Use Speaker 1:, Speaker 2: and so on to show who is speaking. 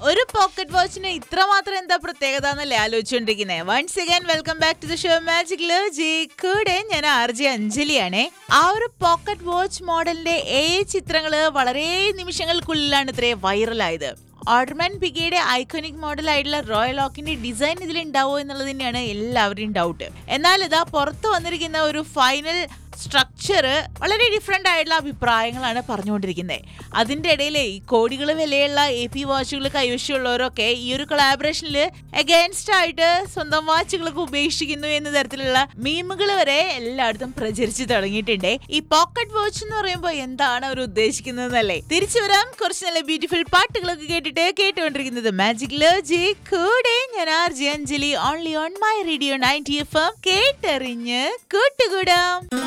Speaker 1: ഒരു പോക്കറ്റ് വാച്ചിന് ഇത്രമാത്രം എന്താ പ്രത്യേകത എന്നല്ലേ ആലോചിച്ചുകൊണ്ടിരിക്കുന്നത് once again welcome back to the show magic ലോജി കൂടെ ഞാൻ ആർ ജെ അഞ്ജലിയാണേ ആ ഒരു പോക്കറ്റ് വാച്ച് മോഡലിന്റെ ഏ ചിത്രങ്ങള് വളരെ നിമിഷങ്ങൾക്കുള്ളിലാണ് ഇത്രേ വൈറലായത് ഓർഡർമാൻ പിഗയുടെ ഐക്കോണിക് മോഡൽ ആയിട്ടുള്ള റോയൽ ഓക്കിന്റെ ഡിസൈൻ ഇതിൽ ഉണ്ടാവോ എന്നുള്ളത് തന്നെയാണ് എല്ലാവരുടെയും ഡൗട്ട് എന്നാൽ ഇതാ പുറത്തു വന്നിരിക്കുന്ന ഒരു ഫൈനൽ സ്ട്രക്ചർ വളരെ ഡിഫറെന്റ് ആയിട്ടുള്ള അഭിപ്രായങ്ങളാണ് പറഞ്ഞുകൊണ്ടിരിക്കുന്നത് അതിന്റെ ഇടയിൽ ഈ കോടികൾ വിലയുള്ള എ പി വാച്ചുകൾ കൈവശമുള്ളവരൊക്കെ ഈ ഒരു കൊളാബറേഷനിൽ അഗേൻസ്റ്റ് ആയിട്ട് സ്വന്തം വാച്ചുകളൊക്കെ ഉപേക്ഷിക്കുന്നു എന്ന തരത്തിലുള്ള മീമുകൾ വരെ എല്ലായിടത്തും പ്രചരിച്ചു തുടങ്ങിയിട്ടുണ്ട് ഈ പോക്കറ്റ് വാച്ച് എന്ന് പറയുമ്പോൾ എന്താണ് അവർ ഉദ്ദേശിക്കുന്നതെന്നല്ലേ തിരിച്ചു വരാം കുറച്ച് നല്ല ബ്യൂട്ടിഫുൾ പാട്ടുകളൊക്കെ കേട്ടിട്ട് കേട്ടുകൊണ്ടിരിക്കുന്നത് മാജിക് ലോജി കൂടെ ഞാൻ R J Anjali only on my radio ninety F M കേട്ടറിഞ്ഞ് കൂട്ടുകൂടാം